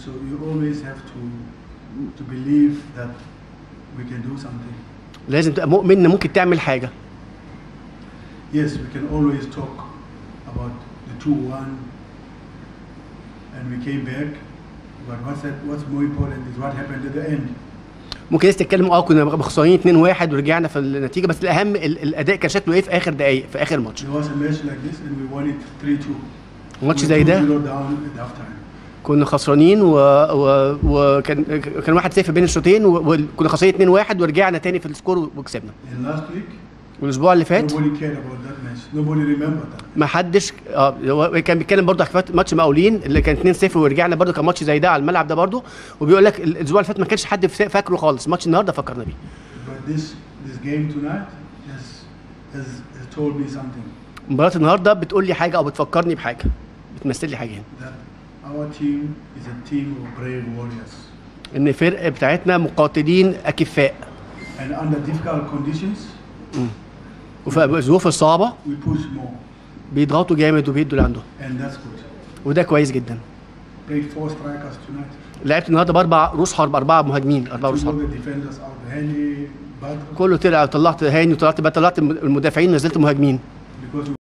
So you always have to to believe that we can do something. لازم تبقى مؤمن ان ممكن تعمل حاجه Yes, we can always talk about the two-one, and we came back. But what's that? What's more important is what happened at the end. ممكن ناس تتكلم اه كنا خسرانين 2 1 ورجعنا في النتيجه بس الاهم ال- الاداء كان شكله ايه في اخر دقائق في اخر ماتش There was a match like this, and we won it three-two. ماتش We زي were ده 2-0 down at halftime. كنا خسرانين و... و... وكان كان 1 0 بين الشوطين و- وكنا خسرانين 2 1 ورجعنا تاني في السكور وكسبنا And last week, والاسبوع اللي فات nobody cared about that match. Nobody remembered that. ما حدش اه هو كان بيتكلم برضه على ماتش مقاولين اللي كان 2 0 ورجعنا برضه كان ماتش زي ده على الملعب ده برضه وبيقول لك الاسبوع اللي فات ما كانش حد فا- فاكره خالص ماتش النهارده فكرنا بيه But this this game tonight has has, has told me something مباراه النهارده بتقول لي حاجه او بتفكرني بحاجه بتمثل لي حاجه هنا that our team is a team of brave warriors. ان الفرقه بتاعتنا مقاتلين اكفاء And under difficult conditions, وفي الظروف الصعبه we push more, بيضغطوا جامد وبيدوا اللي عندهم and that's good. وده كويس جدا Played four strikers tonight. لعبت النهارده باربع روس حرب اربعه مهاجمين اربعه Took روس all حرب the defenders out. Henry, Badr, كله طلع طلعت هاني وطلعت المدافعين نزلت مهاجمين because we